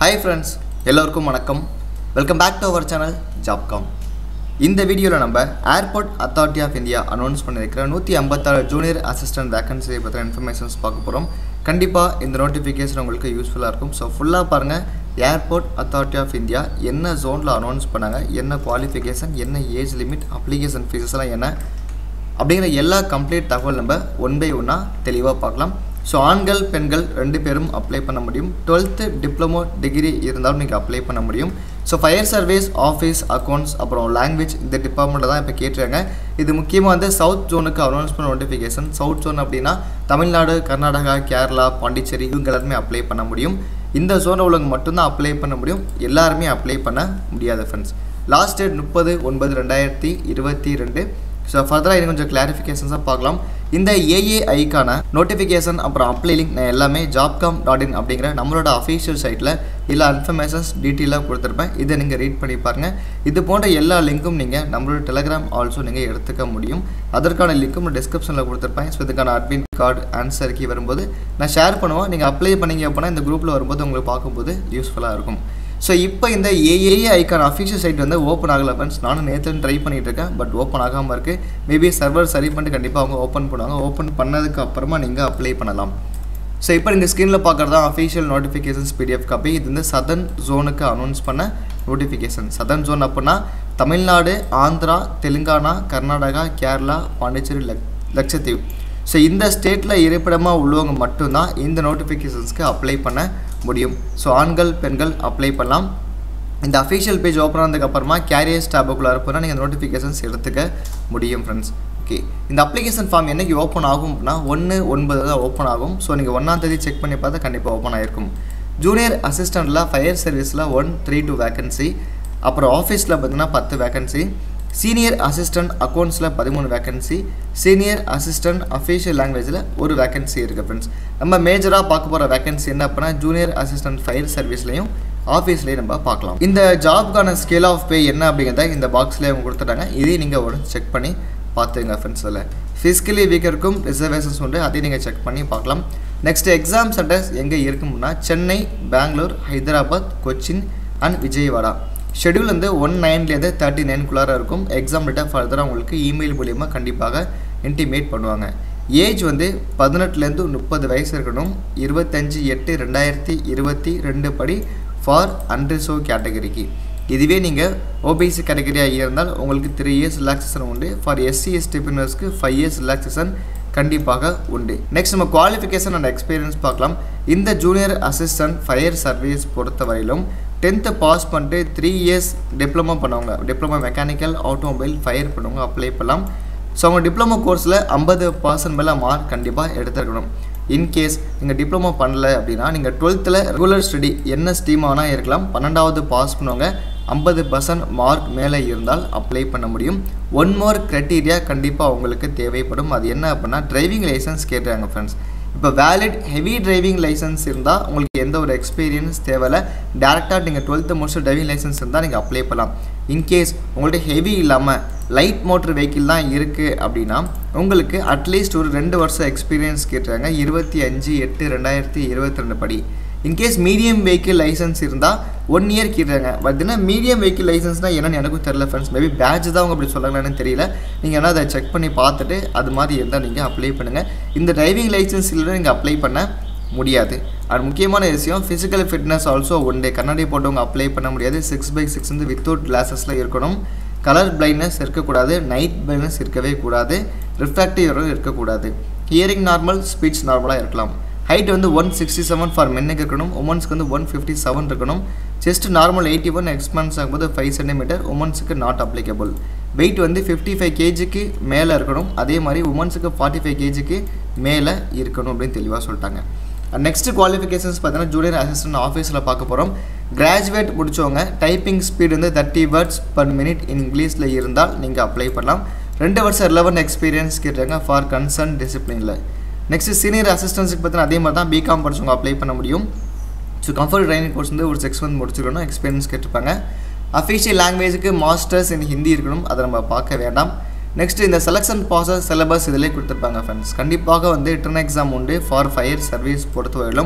hi friends எல்லோருக்கும் வணக்கம் welcome back to our channel Jobcom இந்த வீடியோவில் நம்ம airport authority of India announce பண்ணியிருக்கிற நூற்றி ஐம்பத்தாறு ஜூனியர் அசிஸ்டன்ட் வேகன்சியை பற்றின இன்ஃபர்மேஷன்ஸ் பார்க்க போகிறோம் கண்டிப்பாக இந்த நோட்டிஃபிகேஷன் உங்களுக்கு யூஸ்ஃபுல்லாக இருக்கும் ஸோ ஃபுல்லாக பாருங்கள் ஏர்போர்ட் அத்தாரிட்டி ஆஃப் இந்தியா என்ன ஜோனில் அனௌன்ஸ் பண்ணாங்க என்ன குவாலிஃபிகேஷன் என்ன ஏஜ் லிமிட் அப்ளிகேஷன் ஃபீஸஸ்லாம் என்ன அப்படிங்கிற எல்லா கம்ப்ளீட் தகவல் நம்ம ஒன் பை ஒன்னாக தெளிவாக பார்க்கலாம் ஸோ ஆண்கள் பெண்கள் ரெண்டு பேரும் அப்ளை பண்ண முடியும் டுவெல்த்து டிப்ளமோ டிகிரி இருந்தாலும் நீங்கள் அப்ளை பண்ண முடியும் so fire service office accounts அப்புறம் லாங்குவேஜ் இந்த டிபார்ட்மெண்ட்டில் தான் இப்போ கேட்டிருக்காங்க இது முக்கியமாக வந்து சவுத் ஜோனுக்கு அனௌன்ஸ்மெண்ட் நோட்டிஃபிகேஷன் சவுத் ஜோன் அப்படின்னா தமிழ்நாடு கர்நாடகா கேரளா பாண்டிச்சேரி இவங்க எல்லாருமே அப்ளை பண்ண முடியும் இந்த ஜோனில் உள்ளவங்க மட்டும்தான் அப்ளை பண்ண முடியும் எல்லாருமே அப்ளை பண்ண முடியாது ஃப்ரெண்ட்ஸ் லாஸ்ட் டேட் முப்பது ஒன்பது ரெண்டாயிரத்தி இருபத்தி ரெண்டு ஸோ ஃபர்தராக இது கொஞ்சம் கிளாரிஃபிகேஷன்ஸாக பார்க்கலாம் இந்த ஏஏஐக்கான நோட்டிஃபிகேஷன் அப்புறம் அப்ளை லிங்க் நான் எல்லாமே ஜாப்காம் டாட் இன் அப்படிங்கிற நம்மளோட அஃபீஷியல் சைட்டில் எல்லா இன்ஃபர்மேஷன்ஸ் டீட்டெயிலாக கொடுத்துருப்பேன் இதை நீங்கள் ரீட் பண்ணி பாருங்கள் இது போன்ற எல்லா லிங்க்கும் நீங்கள் நம்மளோட டெலிகிராம் ஆல்சோ நீங்கள் எடுத்துக்க முடியும் அதற்கான லிங்க்கும் நான் டிஸ்கிரிப்ஷனில் கொடுத்துருப்பேன் ஸோ இதுக்கான அட்மின் கார்டு ஆன்சர் கீ வரும்போது நான் ஷேர் பண்ணுவேன் நீங்கள் அப்ளை பண்ணீங்க அப்படின்னா இந்த குரூப்பில் வரும்போது உங்களுக்கு பார்க்கும்போது யூஸ்ஃபுல்லாக இருக்கும் ஸோ இப்போ இந்த ஏஏஏ ஐக்கான அஃபிஷியல் சைட் வந்து ஓப்பன் ஆகலை ஃப்ரெண்ட்ஸ் நானும் நேற்று ட்ரை பண்ணிகிட்டு இருக்கேன் பட் ஓப்பன் ஆகாமல் இருக்குது மேபி சர்வர் சரி பண்ணிட்டு கண்டிப்பாக அவங்க ஓப்பன் பண்ணுவாங்க ஓப்பன் பண்ணதுக்கு அப்புறமா நீங்கள் அப்ளை பண்ணலாம் ஸோ இப்போ நீங்கள் ஸ்க்ரீனில் பார்க்குறது தான் அஃபிஷியல் நோட்டிஃபிகேஷன்ஸ் பிடிஎஃப் காப்பி இது வந்து சதன் ஜோனுக்கு அனௌன்ஸ் பண்ண நோட்டிஃபிகேஷன் சதன் ஜோன் அப்படின்னா தமிழ்நாடு ஆந்திரா தெலுங்கானா கர்நாடகா கேரளா பாண்டிச்சேரி லக் லட்சத்தீவு ஸோ இந்த ஸ்டேட்டில் இருப்பிடமாக உள்ளவங்க மட்டும்தான் இந்த நோட்டிஃபிகேஷன்ஸ்க்கு அப்ளை பண்ண முடியும் ஸோ ஆண்கள் பெண்கள் அப்ளை பண்ணலாம் இந்த அஃபிஷியல் பேஜ் ஓப்பன் ஆனதுக்கப்புறமா கேரியர்ஸ் டேபுக்குள்ளே இருப்போம்னா நீங்கள் நோட்டிஃபிகேஷன்ஸ் எடுத்துக்க முடியும் ஃப்ரெண்ட்ஸ் ஓகே இந்த அப்ளிகேஷன் ஃபார்ம் என்னைக்கு ஓப்பன் ஆகும் அப்படின்னா ஒன்று ஒன்பது தான் ஓப்பன் ஆகும் ஸோ நீங்கள் ஒன்றாம் தேதி செக் பண்ணி பார்த்தா கண்டிப்பாக ஓப்பன் ஆகிருக்கும் ஜூனியர் அசிஸ்டண்ட்டில் ஃபயர் சர்வீஸில் ஒன் த்ரீ டூ வேகன்சி அப்புறம் ஆஃபீஸில் பார்த்தீங்கன்னா பத்து வேகன்சி சீனியர் அசிஸ்டன்ட் அக்கௌண்ட்ஸில் பதிமூணு வேகன்சி சீனியர் அசிஸ்டன்ட் அஃபீஷியல் லாங்குவேஜில் ஒரு வேகன்சி இருக்குது ஃப்ரெண்ட்ஸ் நம்ம மேஜராக பார்க்க போகிற வேகன்சி என்ன அப்படின்னா ஜூனியர் அசிஸ்டன்ட் ஃபயர் சர்வீஸ்லையும் ஆஃபீஸ்லேயும் நம்ம பார்க்கலாம் இந்த ஜாப்க்கான ஸ்கேல் ஆஃப் பே என்ன அப்படிங்கிறத இந்த பாக்ஸ்லேயே அவங்க கொடுத்துட்டாங்க இதையும் நீங்கள் ஒரு செக் பண்ணி பார்த்துங்க ஃப்ரெண்ட்ஸ் அதில் ஃபிசிக்கலி வீக்கருக்கும் ரிசர்வேஷன்ஸ் உண்டு அதையும் நீங்கள் செக் பண்ணி பார்க்கலாம் நெக்ஸ்ட் எக்ஸாம் சென்டர்ஸ் எங்கே இருக்கும்னா சென்னை பெங்களூர் ஹைதராபாத் கொச்சின் அண்ட் விஜயவாடா ஷெடியூல் வந்து ஒன் நைன்லேருந்து தேர்ட்டி நைன்குள்ளார இருக்கும் எக்ஸாம் டேட்டா ஃபர்தராக உங்களுக்கு இமெயில் மூலியமாக கண்டிப்பாக இன்டிமேட் பண்ணுவாங்க ஏஜ் வந்து பதினெட்டுலேருந்து முப்பது வயசு இருக்கணும் இருபத்தஞ்சி எட்டு ரெண்டாயிரத்தி இருபத்தி ரெண்டு படி ஃபார் அன்ரிசர்வ் கேட்டகரிக்கு இதுவே நீங்கள் ஓபிசி கேட்டகரியாக இருந்தால் உங்களுக்கு த்ரீ இயர்ஸ் ரிலாக்ஸேஷன் உண்டு ஃபார் எஸ்சி எஸ்டி பின்னர்ஸ்க்கு ஃபைவ் இயர்ஸ் ரிலாக்ஸேஷன் கண்டிப்பாக உண்டு நெக்ஸ்ட் நம்ம குவாலிஃபிகேஷன் அண்ட் எக்ஸ்பீரியன்ஸ் பார்க்கலாம் இந்த ஜூனியர் அசிஸ்டன்ட் ஃபயர் சர்வீஸ் பொறுத்த வரையிலும் டென்த்து பாஸ் பண்ணிட்டு த்ரீ இயர்ஸ் டிப்ளமோ பண்ணவங்க டிப்ளமோ மெக்கானிக்கல் ஆட்டோமொபைல் ஃபயர் பண்ணவங்க அப்ளை பண்ணலாம் ஸோ அவங்க டிப்ளமோ கோர்ஸில் ஐம்பது பர்சன்ட் மேலே மார்க் கண்டிப்பாக எடுத்துருக்கணும் இன்கேஸ் நீங்கள் டிப்ளமோ பண்ணல அப்படின்னா நீங்கள் டுவெல்த்தில் ரெகுலர் ஸ்டடி என்ன ஸ்ட்ரீம் ஆனால் இருக்கலாம் பன்னெண்டாவது பாஸ் பண்ணவங்க ஐம்பது பர்சன்ட் மார்க் மேலே இருந்தால் அப்ளை பண்ண முடியும் ஒன் மோர் க்ரைட்டீரியா கண்டிப்பாக உங்களுக்கு தேவைப்படும் அது என்ன அப்படின்னா டிரைவிங் லைசன்ஸ் கேட்டுறாங்க ஃப்ரெண்ட்ஸ் இப்போ வேலிட் ஹெவி டிரைவிங் லைசன்ஸ் இருந்தால் உங்களுக்கு எந்த ஒரு எக்ஸ்பீரியன்ஸ் தேவையில்ல டேரெக்டாக நீங்கள் டுவெல்த்து முடிச்சு டிரைவிங் லைசன்ஸ் இருந்தால் நீங்கள் அப்ளை பண்ணலாம் இன்கேஸ் உங்கள்கிட்ட ஹெவி இல்லாமல் லைட் மோட்டர் வெஹிக்கிள் தான் இருக்குது அப்படின்னா உங்களுக்கு அட்லீஸ்ட் ஒரு ரெண்டு வருஷம் எக்ஸ்பீரியன்ஸ் கேட்டுறாங்க இருபத்தி அஞ்சு எட்டு ரெண்டாயிரத்தி இருபத்தி ரெண்டு படி இன்கேஸ் மீடியம் வெஹிக்கிள் லைசன்ஸ் இருந்தால் ஒன் இயர் கேட்டுறாங்க பட் என்ன மீடியம் வெஹிக்கிள் லைசன்ஸ்னால் என்னன்னு எனக்கும் தெரியல ஃப்ரெண்ட்ஸ் மேபி பேட்ச் தான் அவங்க அப்படி சொல்கிறாங்கன்னு தெரியல நீங்கள் என்ன அதை செக் பண்ணி பார்த்துட்டு அது மாதிரி இருந்தால் நீங்கள் அப்ளை பண்ணுங்கள் இந்த டிரைவிங் லைசன்ஸ் இல்லைன்னா நீங்கள் அப்ளை பண்ண முடியாது அது முக்கியமான விஷயம் physical fitness also one day கண்ணாடி போட்டவங்க அப்ளை பண்ண முடியாது சிக்ஸ் பை சிக்ஸ் வந்து வித்தவுட் கிளாஸஸில் இருக்கணும் கலர் பிளைண்ட்னஸ் இருக்கக்கூடாது நைட் பிளைண்ட்னஸ் இருக்கவே கூடாது ரிஃப்ராக்டிவ் இருக்கக்கூடாது ஹியரிங் நார்மல் ஸ்பீச் நார்மலாக இருக்கலாம் ஹைட் வந்து ஒன் சிக்ஸ்டி செவன் ஃபார் மென்னுக்கு இருக்கணும் உமன்ஸ்க்கு வந்து ஒன் ஃபிஃப்டி செவன் இருக்கணும் chest normal eighty one expansion ஆகும்போது ஃபைவ் சென்டிமீட்டர் உமன்ஸுக்கு நாட் அப்ளிகபிள் வெயிட் வந்து ஃபிஃப்டி ஃபைவ் கேஜிக்கு மேலே இருக்கணும் அதே மாதிரி உமன்ஸுக்கு ஃபார்ட்டி ஃபைவ் கேஜிக்கு மேலே இருக்கணும் அப்படின்னு தெளிவாக சொல்லிட்டாங்க நெக்ஸ்ட் குவாலிஃபிகேஷன்ஸ் பார்த்தீங்கன்னா ஜூனியர் அசிஸ்டன்ட் ஆஃபீஸில் பார்க்க போகிறோம் கிராஜுவேட் முடித்தவங்க டைப்பிங் ஸ்பீடு வந்து thirty words per minute in இங்கிலீஷில் இருந்தால் நீங்கள் அப்ளை பண்ணலாம் ரெண்டு வருஷம் ரிலவன் எக்ஸ்பீரியன்ஸ் கேட்டாங்க ஃபார் கன்சர்ன் டிசிப்ளினில் நெக்ஸ்ட் சீனியர் அசிஸ்டன்ஸுக்கு பார்த்தீங்கன்னா அதே மாதிரி தான் பிகாம் படிச்சவங்க அப்ளை பண்ண முடியும் ஸோ கம்ஃபர்ட் ட்ரைனிங் கோர்ஸ் வந்து ஒரு சிக்ஸ் மந்த் முடிச்சிருக்கணும் எக்ஸ்பீரியன்ஸ் கேட்டிருப்பாங்க அஃபிஷியல் லாங்குவேஜுக்கு மாஸ்டர்ஸ் இன் ஹிந்தி இருக்கணும் அதை நம்ம பார்க்க வேண்டாம் நெக்ஸ்ட் இந்த செலெக்ஷன் ப்ராசஸ் சிலபஸ் இதிலே கொடுத்துருப்பாங்க ஃப்ரெண்ட்ஸ் கண்டிப்பாக வந்து ரிட்டன் எக்ஸாம் உண்டு ஃபார் ஃபயர் சர்வீஸ் பொறுத்தவரையிலும்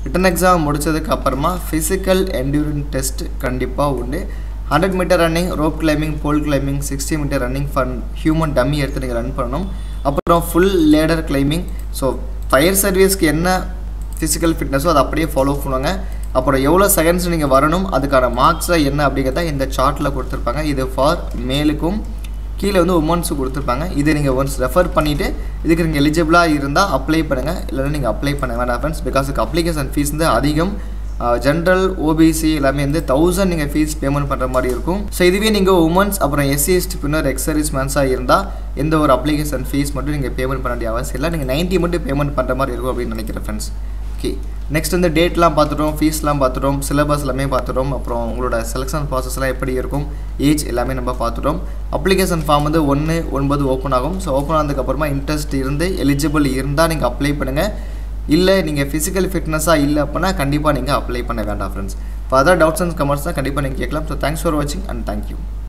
ரிட்டன் எக்ஸாம் முடிச்சதுக்கு அப்புறமா ஃபிசிக்கல் என்டியூரன்ஸ் டெஸ்ட் கண்டிப்பாக உண்டு hundred metre running rope climbing pole climbing sixty metre running fun human dummy எடுத்து நீங்கள் ரன் பண்ணணும் அப்புறம் full ladder climbing so fire சர்வீஸ்க்கு என்ன ஃபிசிக்கல் ஃபிட்னஸோ அதை அப்படியே ஃபாலோ பண்ணுவாங்க அப்புறம் எவ்வளோ செகண்ட்ஸ் நீங்கள் வரணும் அதுக்கான மார்க்ஸை என்ன அப்படிங்கிறத இந்த சார்ட்டில் கொடுத்துருப்பாங்க இது ஃபார் மேலுக்கும் கீழே வந்து உமன்ஸுக்கு கொடுத்துருப்பாங்க இதை நீங்கள் ஒன்ஸ் ரெஃபர் பண்ணிவிட்டு இதுக்கு நீங்கள் எலிஜிபிளாக இருந்தால் அப்ளை பண்ணுங்கள் இல்லைன்னா நீங்கள் அப்ளை பண்ண வேண்டாம் ஃப்ரெண்ட்ஸ் பிகாஸ் இதுக்கு அப்ளிகேஷன் ஃபீஸ் வந்து அதிகம் ஜென்ரல் ஓபிசி எல்லாமே வந்து தௌசண்ட் நீங்கள் ஃபீஸ் பேமெண்ட் பண்ணுற மாதிரி இருக்கும் ஸோ இதுவே நீங்கள் உமன்ஸ் அப்புறம் எஸ்சி எஸ்டி பின்னர் எக்ஸர்வீஸ் மேன்ஸாக இருந்தால் எந்த ஒரு அப்ளிகேஷன் ஃபீஸ் மட்டும் நீங்கள் பேமெண்ட் பண்ண வேண்டிய அவசியம் இல்லை நீங்கள் நைன்ட்டி மட்டும் பேமெண்ட் பண்ணுற மாதிரி இருக்கும் அப்படின்னு நினைக்கிறேன் ஃப்ரெண்ட்ஸ் ஓகே நெக்ஸ்ட் வந்து டேட்லாம் பார்த்துட்டோம் ஃபீஸ்லாம் பார்த்துட்டோம் சிலபஸ் எல்லாமே பார்த்துட்டோம் அப்புறம் உங்களோட செலெக்ஷன் ப்ராசஸ்லாம் எப்படி இருக்கும் ஏஜ் எல்லாமே நம்ம பார்த்துட்டோம் அப்ளிகேஷன் ஃபார்ம் வந்து ஒன்று ஒன்பது ஓப்பன் ஆகும் ஸோ ஓப்பன் ஆனதுக்கப்புறமா இன்ட்ரெஸ்ட் இருந்து எலிஜிபிள் இருந்தால் நீங்கள் அப்ளை பண்ணுங்கள் இல்லை நீங்கள் ஃபிசிக்கல் ஃபிட்னஸாக இல்லை அப்படின்னா கண்டிப்பாக நீங்கள் அப்ளை பண்ண வேண்டாம் friends further doubts and comments தான் கண்டிப்பாக நீங்கள் கேட்கலாம் ஸோ தேங்க்ஸ் ஃபார் வாட்சிங் அண்ட் தேங்க்யூ